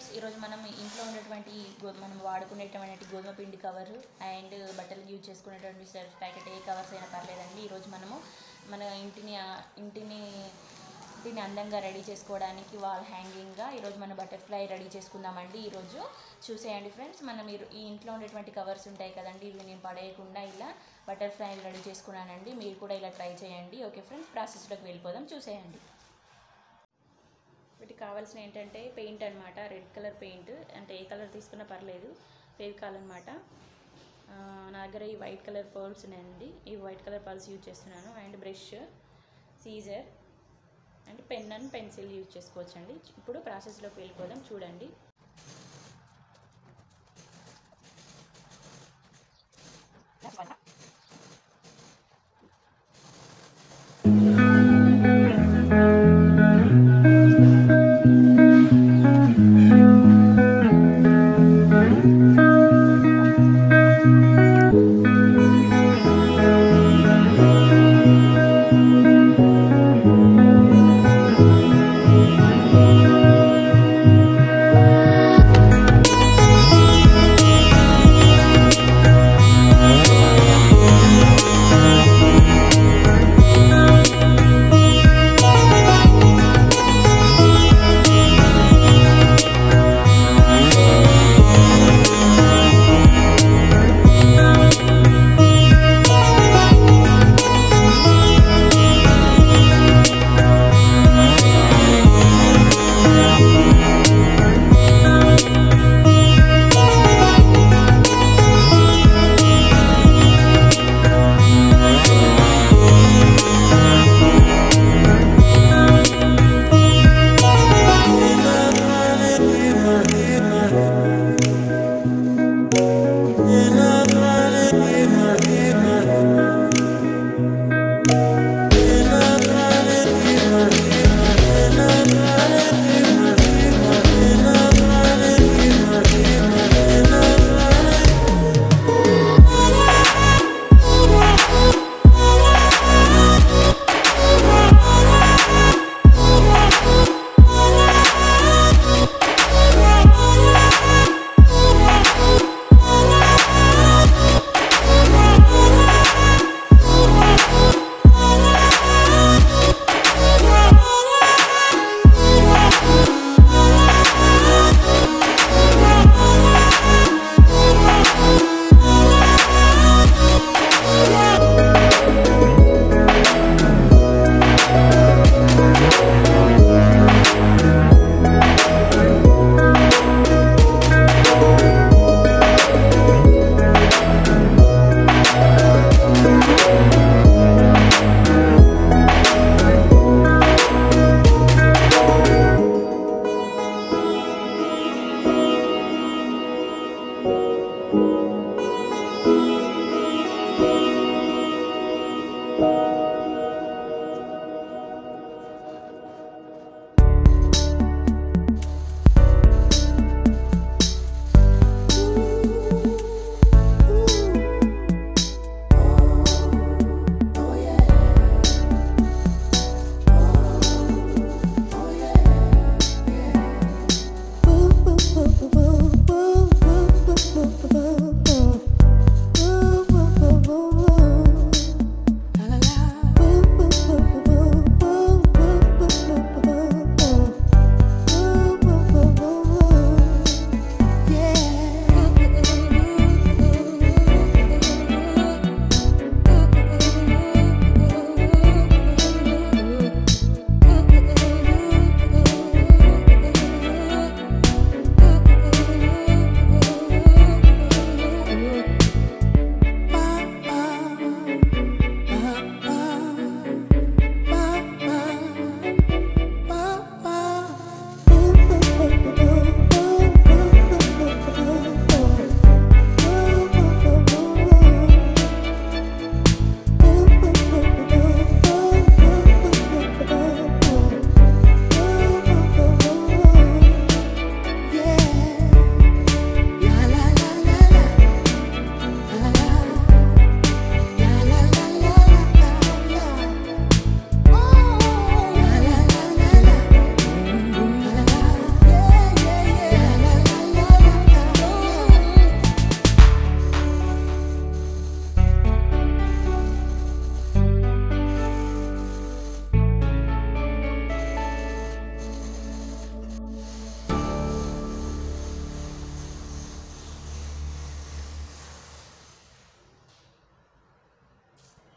ఈరోజు మనం ఇంట్లో ఉన్నటువంటి గో- మనం వాడుకునేటువంటి గోధుమ పిండి కవర్ అండ్ బట్టలు యూజ్ చేసుకునేటువంటి సర్ఫ్ ప్యాకెట్ ఏ కవర్స్ అయినా పర్లేదండి ఈరోజు మనము మన ఇంటిని ఆ- ఇంటిని ఇంటిని అందంగా రెడీ చేసుకోవడానికి వాల్ హ్యాంగింగ్గా ఈరోజు మన బటర్ఫ్లై రెడీ చేసుకుందామండి ఈరోజు చూసేయండి ఫ్రెండ్స్ మనం ఈ ఈ ఇంట్లో ఉండేటువంటి కవర్స్ ఉంటాయి కదండి ఇవి నేను పడేయకుండా ఇలా బటర్ఫ్లై రెడీ చేసుకున్నానండి మీరు కూడా ఇలా ట్రై చేయండి ఓకే ఫ్రెండ్స్ ప్రాసెస్లోకి వెళ్ళిపోదాం చూసేయండి వీటికి కావాల్సిన ఏంటంటే పెయింట్ అనమాట రెడ్ కలర్ పెయింట్ అంటే ఏ కలర్ తీసుకున్నా పర్లేదు ఫేవికాల్ అనమాట నా దగ్గర ఈ వైట్ కలర్ పర్ల్స్ ఉన్నాయండి ఈ వైట్ కలర్ పర్ల్స్ యూజ్ చేస్తున్నాను and brush scissor and pen and pencil use చేసుకోవచ్చండి ఇప్పుడు ప్రాసెస్లోకి వెళ్ళిపోదాం చూడండి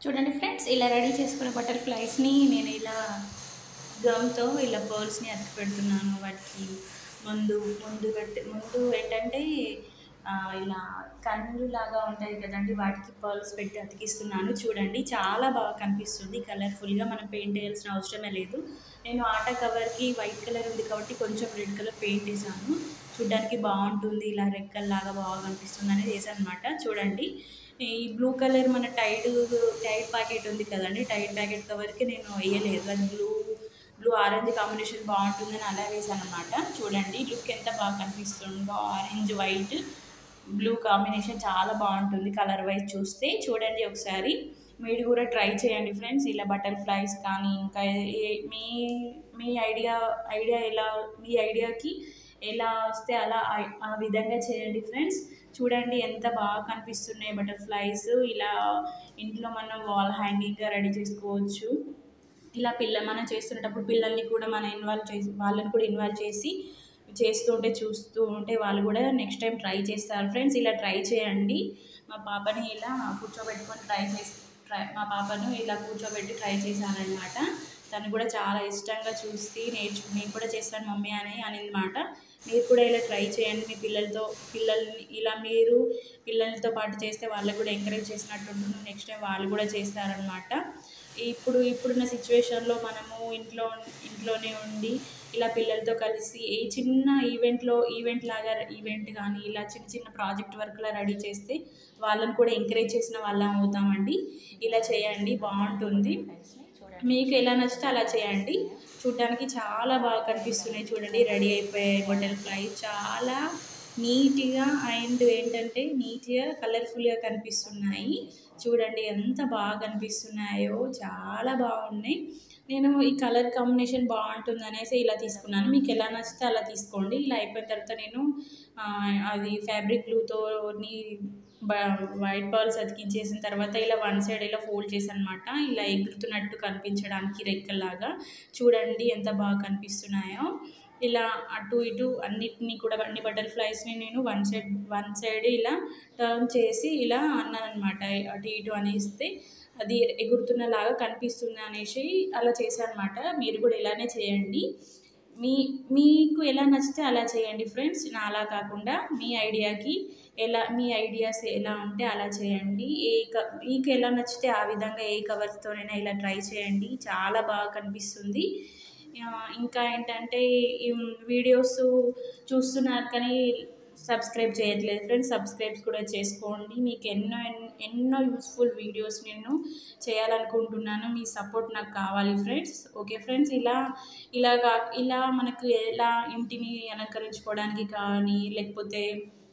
చూడండి ఫ్రెండ్స్ ఇలా రెడీ చేసుకున్న బటర్ఫ్లైస్ని నేను ఇలా గమ్తో ఇలా పర్ల్స్ని అతికి పెడుతున్నాను వాటికి ముందు ముందు పెట్టి ముందు ఏంటంటే ఆ, ఇలా కన్నులు లాగా ఉంటాయి కదండి వాటికి పర్ల్స్ పెట్టి అతికిస్తున్నాను చూడండి చాలా బాగా కనిపిస్తుంది కలర్ఫుల్గా మనం పెయింట్ వేయాల్సిన అవసరమే లేదు నేను ఆటా కవర్కి వైట్ కలర్ ఉంది కాబట్టి కొంచెం రెడ్ కలర్ పెయింట్ వేసాను చూడడానికి బాగుంటుంది ఇలా రెక్కల్లాగా బాగా కనిపిస్తుంది అనేది వేసాను అనమాట చూడండి ఈ బ్లూ కలర్ మన టైడ్ టైడ్ ప్యాకెట్ ఉంది కదండి టైడ్ ప్యాకెట్ కవర్కి నేను వేయలేదు అది బ్లూ బ్లూ ఆరెంజ్ కాంబినేషన్ బాగుంటుందని అలా వేసాను అనమాట చూడండి లుక్ ఎంత బాగా కనిపిస్తుందో ఆరెంజ్ వైట్ బ్లూ కాంబినేషన్ చాలా బాగుంటుంది కలర్ వైజ్ చూస్తే చూడండి ఒకసారి మీరు కూడా ట్రై చేయండి ఫ్రెండ్స్ ఇలా బటర్ఫ్లైస్ కానీ ఇంకా ఏ- మీ మీ ఐడియా ఐడియా ఎలా మీ ఐడియాకి ఎలా వస్తే అలా ఆ- ఆ విధంగా చేయండి ఫ్రెండ్స్ చూడండి ఎంత బాగా కనిపిస్తున్నాయి బటర్ఫ్లైస్ ఇలా ఇంట్లో మనం వాల్ హ్యాంగింగ్గా రెడీ చేసుకోవచ్చు ఇలా పిల్ల మనం చేస్తున్నప్పుడు పిల్లల్ని కూడా మనం ఇన్వాల్వ్ చేసి వాళ్ళని కూడా ఇన్వాల్వ్ చేసి చేస్తూ ఉంటే చూస్తూ ఉంటే వాళ్ళు కూడా నెక్స్ట్ టైం ట్రై చేస్తారు ఫ్రెండ్స్ ఇలా ట్రై చేయండి మా పాపని ఇలా కూర్చోబెట్టుకొని ట్రై చేసి ట్రై మా పాపను ఇలా కూర్చోబెట్టి ట్రై చేశానన్నమాట తను కూడా చాలా ఇష్టంగా చూసి నేర్చు నేను కూడా చేస్తాను మమ్మీ అని అనిందన్నమాట మీరు కూడా ఇలా ట్రై చేయండి మీ పిల్లలతో పిల్లల్ని ఇలా మీరు పిల్లలతో పాటు చేస్తే వాళ్ళకు కూడా ఎంకరేజ్ చేసినట్టు ఉంటుంది నెక్స్ట్ టైం వాళ్ళు కూడా చేస్తారనమాట ఇప్పుడు ఇప్పుడున్న సిచ్యువేషన్లో మనము ఇంట్లో ఇంట్లోనే ఉండి ఇలా పిల్లలతో కలిసి ఏ చిన్న ఈవెంట్లో ఈవెంట్ లాగా ఈవెంట్ కానీ ఇలా చిన్న చిన్న ప్రాజెక్ట్ వర్క్లా రెడీ చేస్తే వాళ్ళని కూడా ఎంకరేజ్ చేసిన వాళ్ళం అవుతామండి ఇలా చేయండి బాగుంటుంది చూడండి మీకు ఎలా నచ్చితే అలా చేయండి చూడడానికి చాలా బాగా కనిపిస్తున్నాయి చూడండి రెడీ అయిపోయాయి బటర్ఫ్లై చాలా నీట్గా అండ్ ఏంటంటే నీట్గా కలర్ఫుల్గా కనిపిస్తున్నాయి చూడండి ఎంత బాగా కనిపిస్తున్నాయో చాలా బాగున్నాయి నేను ఈ కలర్ కాంబినేషన్ బాగుంటుంది అనేసి ఇలా తీసుకున్నాను మీకు ఎలా నచ్చితే అలా తీసుకోండి ఇలా అయిపోయిన తర్వాత నేను ఆ, అది ఫ్యాబ్రిక్ గ్లూతో వైట్ బాల్స్ అతికించేసిన తర్వాత ఇలా వన్ సైడ్ ఇలా ఫోల్డ్ చేశాను అనమాట ఇలా ఎగురుతున్నట్టు కనిపించడానికి రెక్కలాగా చూడండి ఎంత బాగా కనిపిస్తున్నాయో ఇలా అటు ఇటు అన్నిటినీ కూడా అన్ని బటర్ఫ్లైస్ని నేను వన్ సైడ్ వన్ సైడ్ ఇలా టర్న్ చేసి ఇలా అన్నాను అనమాట అటు ఇటు అనేస్తే అది ఎగురుతున్నలాగా కనిపిస్తుంది అనేసి అలా చేశాను అనమాట మీరు కూడా ఇలానే చేయండి మీ మీకు ఎలా నచ్చితే అలా చేయండి ఫ్రెండ్స్ నా అలా కాకుండా మీ ఐడియాకి ఎలా మీ ఐడియాస్ ఎలా ఉంటే అలా చేయండి ఏ క మీకు ఎలా నచ్చితే ఆ విధంగా ఏ కవర్స్తోనైనా ఇలా ట్రై చేయండి చాలా బాగా కనిపిస్తుంది ఆ, ఇంకా ఏంటంటే ఈ వీడియోస్ చూస్తున్నారు కానీ సబ్స్క్రైబ్ చేయట్లేదు ఫ్రెండ్స్ సబ్స్క్రైబ్స్ కూడా చేసుకోండి మీకు ఎన్నో ఎన్- ఎన్నో యూస్ఫుల్ వీడియోస్ నేను చేయాలనుకుంటున్నాను మీ సపోర్ట్ నాకు కావాలి ఫ్రెండ్స్ ఓకే ఫ్రెండ్స్ ఇలా ఇలా కా- ఇలా మనకు ఎలా ఇంటిని అలంకరించుకోవడానికి కానీ లేకపోతే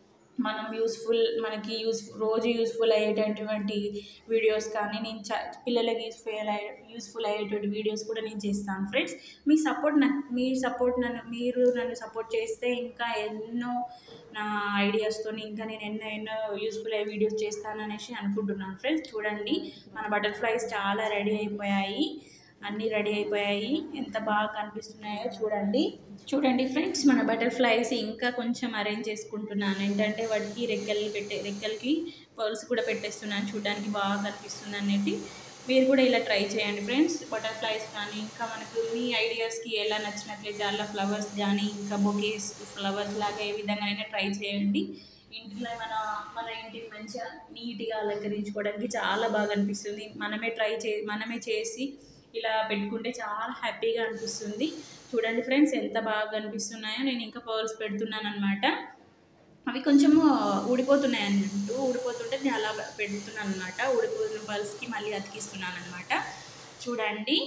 మనం యూస్ఫుల్ మనకి యూస్ రోజు యూస్ఫుల్ అయ్యేటటువంటి వీడియోస్ కానీ నేను చ పిల్లలకి యూస్ఫుల్ అయ్యే యూస్ఫుల్ అయ్యేటువంటి వీడియోస్ కూడా నేను చేస్తాను ఫ్రెండ్స్ మీ సపోర్ట్ నాకు మీ సపోర్ట్ నన్ను మీరు నన్ను సపోర్ట్ చేస్తే ఇంకా ఎన్నో నా ఐడియాస్తో ఇంకా నేను ఎన్నో ఎన్నో యూస్ఫుల్ అయ్యే వీడియోస్ చేస్తాను అనేసి అనుకుంటున్నాను ఫ్రెండ్స్ చూడండి మన బటర్ఫ్లైస్ చాలా రెడీ అయిపోయాయి అన్నీ రెడీ అయిపోయాయి ఎంత బాగా కనిపిస్తున్నాయో చూడండి చూడండి ఫ్రెండ్స్ మన బటర్ఫ్లైస్ ఇంకా కొంచెం అరేంజ్ చేసుకుంటున్నాను ఏంటంటే వాటికి రెక్కలు పెట్టే రెక్కలకి పర్ల్స్ కూడా పెట్టేస్తున్నాను చూడడానికి బాగా కనిపిస్తుంది అనేది మీరు కూడా ఇలా ట్రై చేయండి ఫ్రెండ్స్ బటర్ఫ్లైస్ కానీ ఇంకా మనకు మీ ఐడియాస్కి ఎలా నచ్చినట్లయితే అలా ఫ్లవర్స్ కానీ ఇంకా బొకేస్ ఫ్లవర్స్ లాగా ఏ విధంగానైనా ట్రై చేయండి ఇంట్లో మన మన ఇంటిని మంచిగా నీట్గా అలంకరించుకోవడానికి చాలా బాగా అనిపిస్తుంది మనమే ట్రై చే మనమే చేసి ఇలా పెట్టుకుంటే చాలా హ్యాపీగా అనిపిస్తుంది చూడండి ఫ్రెండ్స్ ఎంత బాగా కనిపిస్తున్నాయో నేను ఇంకా పర్ల్స్ పెడుతున్నాను అనమాట అవి కొంచెము ఊడిపోతున్నాయి అన్నట్టు ఊడిపోతుంటే నేను అలా పెడుతున్నాను అనమాట ఊడిపోతున్న పర్ల్స్కి మళ్ళీ అతికిస్తున్నాను అనమాట చూడండి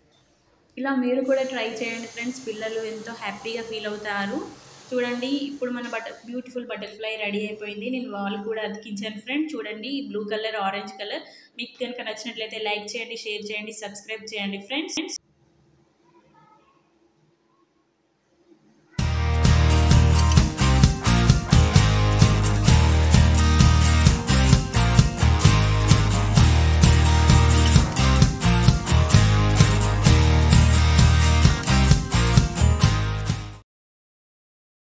ఇలా మీరు కూడా ట్రై చేయండి ఫ్రెండ్స్ పిల్లలు ఎంతో హ్యాపీగా ఫీల్ అవుతారు చూడండి ఇప్పుడు మన బటర్ బ్యూటిఫుల్ బటర్ఫ్లై రెడీ అయిపోయింది నేను వాల్ కూడా అతికించాను ఫ్రెండ్ చూడండి బ్లూ కలర్ ఆరెంజ్ కలర్ మీకు కనుక నచ్చినట్లయితే లైక్ చేయండి షేర్ చేయండి సబ్స్క్రైబ్ చేయండి ఫ్రెండ్స్